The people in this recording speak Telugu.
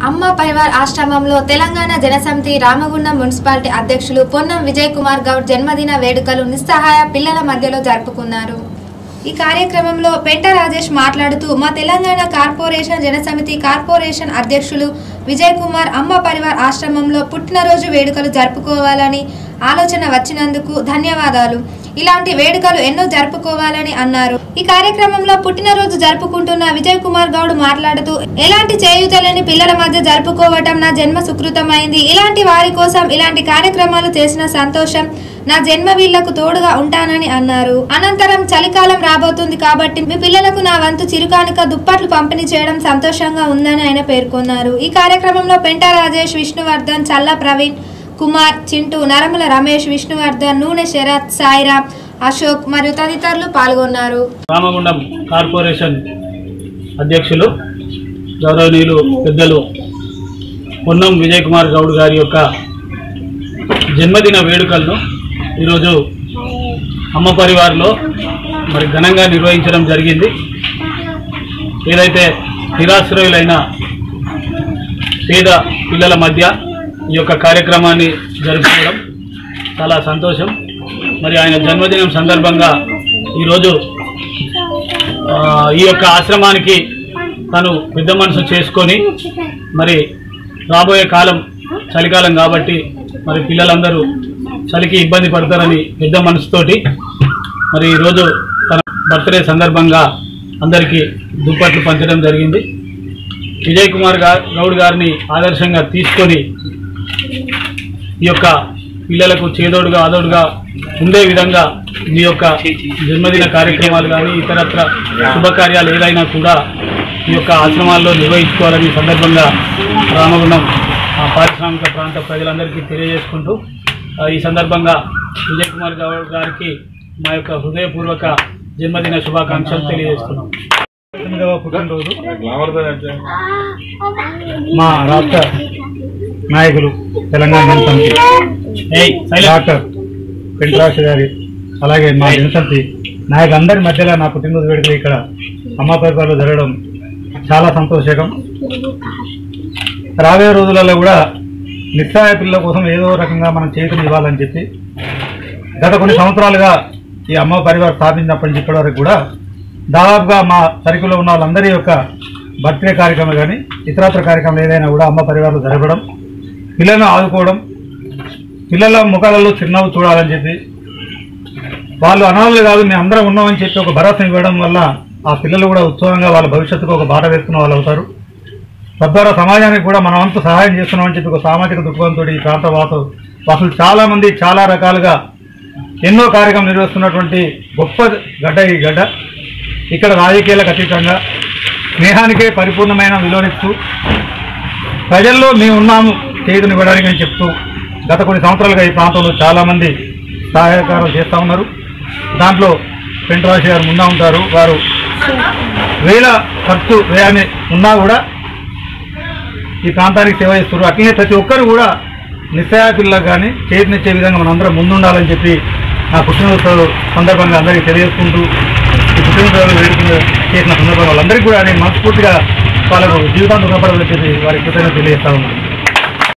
అమ్మ పరివార్ ఆశ్రమంలో తెలంగాణ జనసమితి రామగుండం మున్సిపాలిటీ అధ్యక్షులు పొన్నం విజయ్ కుమార్ గౌడ్ జన్మదిన వేడుకలు నిస్సహాయ పిల్లల మధ్యలో జరుపుకున్నారు ఈ కార్యక్రమంలో పెంట రాజేష్ మాట్లాడుతూ మా తెలంగాణ కార్పొరేషన్ జనసమితి కార్పొరేషన్ అధ్యక్షులు విజయ్ కుమార్ అమ్మ పరివార్ ఆశ్రమంలో పుట్టినరోజు వేడుకలు జరుపుకోవాలని ఆలోచన వచ్చినందుకు ధన్యవాదాలు ఇలాంటి వేడుకలు ఎన్నో జరుపుకోవాలని అన్నారు ఈ కార్యక్రమంలో పుట్టినరోజు జరుపుకుంటున్న విజయ్ కుమార్ గౌడ్ మాట్లాడుతూ ఎలాంటి చేయుతలేని పిల్లల మధ్య జరుపుకోవటం నా జన్మ సుకృతమైంది ఇలాంటి వారి కోసం ఇలాంటి కార్యక్రమాలు చేసిన సంతోషం నా జన్మ వీళ్లకు తోడుగా ఉంటానని అన్నారు అనంతరం చలికాలం రాబోతుంది కాబట్టి మీ పిల్లలకు నా వంతు చిరుకానుక దుప్పట్లు పంపిణీ చేయడం సంతోషంగా ఉందని ఆయన పేర్కొన్నారు ఈ కార్యక్రమంలో పెంట రాజేష్ విష్ణువర్ధన్ చల్ల ప్రవీణ్ కుమార్ చింటూ నరముల రమేష్ విష్ణువర్ధన్ నూనె శరత్ సాయిరామ్ అశోక్ మరియు తదితరులు పాల్గొన్నారు రామగుండం కార్పొరేషన్ అధ్యక్షులు గౌరవనీయులు పెద్దలు పొన్నం విజయ్ కుమార్ గౌడ్ గారి యొక్క జన్మదిన వేడుకలను ఈరోజు అమ్మ పరివార్లో మరి ఘనంగా నిర్వహించడం జరిగింది ఏదైతే నిరాశ్రయులైన పేద పిల్లల మధ్య ఈ యొక్క కార్యక్రమాన్ని జరుపుకోవడం చాలా సంతోషం మరి ఆయన జన్మదినం సందర్భంగా ఈరోజు ఆ, ఈ యొక్క ఆశ్రమానికి తను పెద్ద మనసు చేసుకొని మరి రాబోయే కాలం చలికాలం కాబట్టి మరి పిల్లలందరూ చలికి ఇబ్బంది పడతారని పెద్ద మనసుతోటి మరి ఈరోజు తన బర్త్డే సందర్భంగా అందరికీ దుప్పట్లు పంచడం జరిగింది విజయ్ కుమార్ గా గౌడ్ గారిని ఆదర్శంగా తీసుకొని ఈ యొక్క పిల్లలకు చేదోడుగా ఆదోడుగా ఉండే విధంగా మీ యొక్క జన్మదిన కార్యక్రమాలు కానీ ఇతరత్ర శుభకార్యాలు ఏదైనా కూడా ఈ యొక్క ఆశ్రమాల్లో నిర్వహించుకోవాలని ఈ సందర్భంగా రామగుండం ఆ, పారిశ్రామిక ప్రాంత ప్రజలందరికీ తెలియజేసుకుంటూ ఆ, ఈ సందర్భంగా విజయ్ కుమార్ గౌడ్ గారికి మా యొక్క హృదయపూర్వక జన్మదిన శుభాకాంక్షలు తెలియజేస్తున్నాం ఎనిమిదవ పుట్టినరోజు మా రాష్ట్ర నాయకులు తెలంగాణ జనసమితి ఏయ్, సైలెంట్. డాక్టర్ వెంకటరాజ గారి అలాగే మా జనసమితి నాయకులందరి మధ్యలో నా పుట్టినరోజు వేడుకలు ఇక్కడ అమ్మాపేపర్లో జరగడం చాలా సంతోషకం రాబోయే రోజులలో కూడా నిస్సహాయ పిల్లల కోసం ఏదో రకంగా మనం చేతులు ఇవ్వాలని చెప్పి గత కొన్ని సంవత్సరాలుగా ఈ అమ్మ పరివారం స్థాపించినప్పటి నుంచి ఇప్పటి వరకు కూడా దాదాపుగా మా సరికులో ఉన్న వాళ్ళందరి యొక్క బర్త్డే కార్యక్రమం కానీ ఇతరత్ర కార్యక్రమాలు ఏదైనా కూడా అమ్మ పరివారంలో జరగడం పిల్లలను ఆదుకోవడం పిల్లల ముఖాలలో చిరునవ్వు చూడాలని చెప్పి వాళ్ళు అనాథలు కాదు మేము అందరం ఉన్నామని చెప్పి ఒక భరోసా ఇవ్వడం వల్ల ఆ పిల్లలు కూడా ఉత్సాహంగా వాళ్ళ భవిష్యత్తుకు ఒక బాట వేసుకున్న వాళ్ళు అవుతారు తద్వారా సమాజానికి కూడా మనం అంత సహాయం చేస్తున్నామని చెప్పి ఒక సామాజిక దృక్పథంతో ఈ ప్రాంత వాత వాసులు చాలా మంది చాలా రకాలుగా ఎన్నో కార్యక్రమాలు నిర్వహిస్తున్నటువంటి గొప్ప గడ్డ ఈ గడ్డ ఇక్కడ రాజకీయాలకు అతీతంగా స్నేహానికే పరిపూర్ణమైన విలువనిస్తూ ప్రజల్లో మేము ఉన్నాము చేతుని ఇవ్వడానికి అని చెప్తూ గత కొన్ని సంవత్సరాలుగా ఈ ప్రాంతంలో చాలామంది సహాయకారం చేస్తూ ఉన్నారు దాంట్లో వెంకటరాజు గారు ముందా ఉంటారు వారు వేల ఖర్చు వ్యయాన్ని ఉన్నా కూడా ఈ ప్రాంతానికి సేవ చేస్తారు అట్లనే ప్రతి ఒక్కరు కూడా నిస్సహాయ పిల్లలకు కానీ చేతినిచ్చే విధంగా మనందరం ముందుండాలని చెప్పి నా పుట్టినరోజు సందర్భంగా అందరికీ తెలియజేసుకుంటూ ఈ పుట్టినరోజు వేడుకలు చేసిన సందర్భంగా వాళ్ళందరికీ కూడా నేను మనస్ఫూర్తిగా వాళ్ళకు జీవితాన్ని రుణపడాలని చెప్పి వారికి కృతజ్ఞత తెలియజేస్తా ఉన్నాను